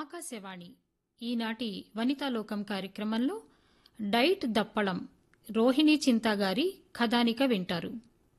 ఆకాశవాణి ఈనాటి వనితాలోకం కార్యక్రమంలో డైట్ దప్పడం రోహిణీ చింతా గారి కథానిక వింటారు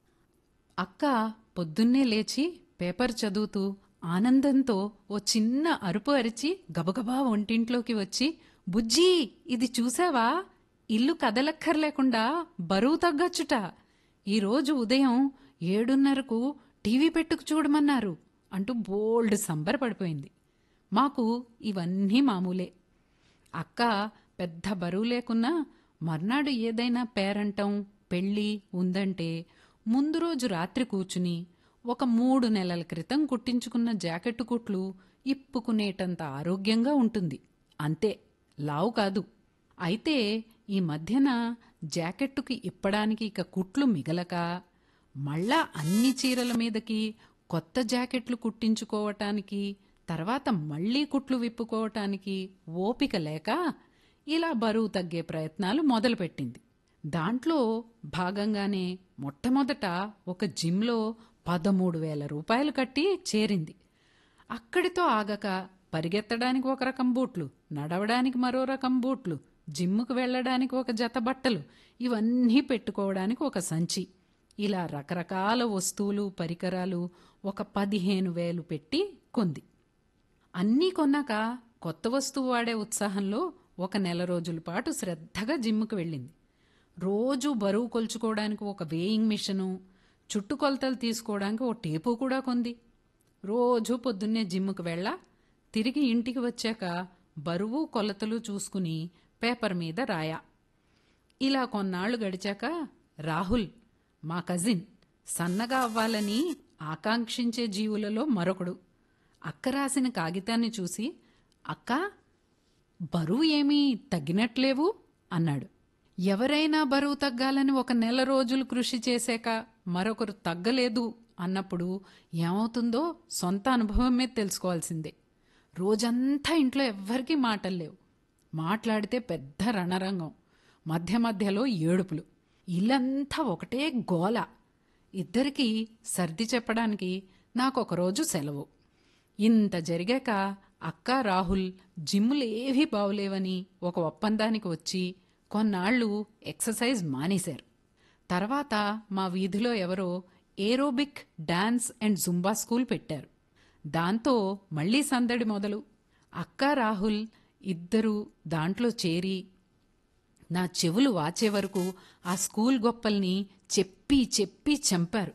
అక్క పొద్దున్నే లేచి పేపర్ చదువుతూ ఆనందంతో ఓ చిన్న అరుపు అరిచి గబగబా వంటింట్లోకి వచ్చి బుజ్జీ ఇది చూసావా ఇల్లు కదలక్కర్లేకుండా బరువు తగ్గొచ్చుట ఈరోజు ఉదయం ఏడున్నరకు టీవీ పెట్టుకు చూడమన్నారు అంటూ బోల్డ్ సంబరపడిపోయింది మాకు ఇవన్నీ మామూలే అక్క పెద్ద బరువు లేకున్నా మర్నాడు ఏదైనా పేరంటం పెళ్ళి ఉందంటే ముందు రోజు రాత్రి కూర్చుని ఒక మూడు నెలల క్రితం కుట్టించుకున్న జాకెట్టు కుట్లు ఇప్పుకునేటంత ఆరోగ్యంగా ఉంటుంది అంతే లావు కాదు అయితే ఈ మధ్యన జాకెట్టుకి ఇప్పడానికి ఇక కుట్లు మిగలక మళ్ళా అన్ని చీరల మీదకి కొత్త జాకెట్లు కుట్టించుకోవటానికి తర్వాత మళ్ళీ కుట్లు విప్పుకోవటానికి ఓపిక లేక ఇలా బరువు తగ్గే ప్రయత్నాలు మొదలుపెట్టింది దాంట్లో భాగంగానే మొట్టమొదట ఒక జిమ్లో పదమూడు వేల రూపాయలు కట్టి చేరింది అక్కడితో ఆగక పరిగెత్తడానికి ఒక రకం బూట్లు నడవడానికి మరో రకం బూట్లు జిమ్ముకు వెళ్ళడానికి ఒక జత బట్టలు ఇవన్నీ పెట్టుకోవడానికి ఒక సంచి ఇలా రకరకాల వస్తువులు పరికరాలు ఒక పదిహేను వేలు పెట్టి కొంది అన్నీ కొన్నాక కొత్త వస్తువు వాడే ఉత్సాహంలో ఒక నెల రోజుల పాటు శ్రద్ధగా జిమ్ముకు వెళ్ళింది రోజు బరువు కొలుచుకోవడానికి ఒక వేయింగ్ మిషను చుట్టుకొలతలు తీసుకోవడానికి ఓ టేపు కూడా కొంది రోజు పొద్దున్నే జిమ్ముకు వెళ్ళ తిరిగి ఇంటికి వచ్చాక బరువు కొలతలు చూసుకుని పేపర్ మీద రాయా ఇలా కొన్నాళ్లు గడిచాక రాహుల్ మా కజిన్ సన్నగా అవ్వాలని ఆకాంక్షించే జీవులలో మరొకడు అక్క రాసిన కాగితాన్ని చూసి అక్క బరువు ఏమీ తగ్గినట్లేవు అన్నాడు ఎవరైనా బరువు తగ్గాలని ఒక నెల రోజులు కృషి చేశాక మరొకరు తగ్గలేదు అన్నప్పుడు ఏమవుతుందో సొంత అనుభవం మీద తెలుసుకోవాల్సిందే రోజంతా ఇంట్లో ఎవ్వరికీ మాటలు లేవు మాట్లాడితే పెద్ద రణరంగం మధ్య మధ్యలో ఏడుపులు ఇల్లంతా ఒకటే గోల ఇద్దరికీ సర్ది చెప్పడానికి నాకు ఒకరోజు సెలవు ఇంత జరిగాక అక్క రాహుల్ జిమ్ములు ఏవీ బావులేవని ఒక ఒప్పందానికి వచ్చి కొన్నాళ్ళు ఎక్సర్సైజ్ మానేశారు తర్వాత మా వీధిలో ఎవరో aerobic dance and zumba school పెట్టారు దాంతో మళ్ళీ సందడి మొదలు అక్క రాహుల్ ఇద్దరూ దాంట్లో చేరి నా చెవులు వాచే వరకు ఆ స్కూల్ గొప్పల్ని చెప్పి చెప్పి చంపారు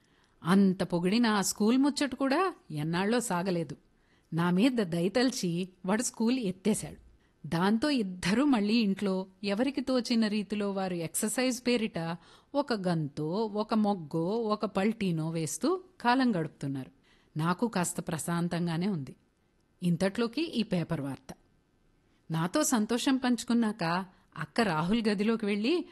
అంత పొగిడిన ఆ స్కూల్ ముచ్చట కూడా ఎన్నాళ్ళో సాగలేదు నా మీద దయతల్చి వాడు స్కూల్ ఎత్తేశాడు దాంతో ఇద్దరూ మళ్ళీ ఇంట్లో ఎవరికి తోచిన రీతిలో వారు ఎక్సర్సైజ్ పేరిట ఒక గంతో ఒక మొగ్గో ఒక పల్టీనో వేస్తూ కాలం గడుపుతున్నారు నాకు కాస్త ప్రశాంతంగానే ఉంది ఇంతట్లోకి ఈ పేపర్ వార్త నాతో సంతోషం పంచుకున్నాక అక్క రాహుల్ గదిలోకి వెళ్ళి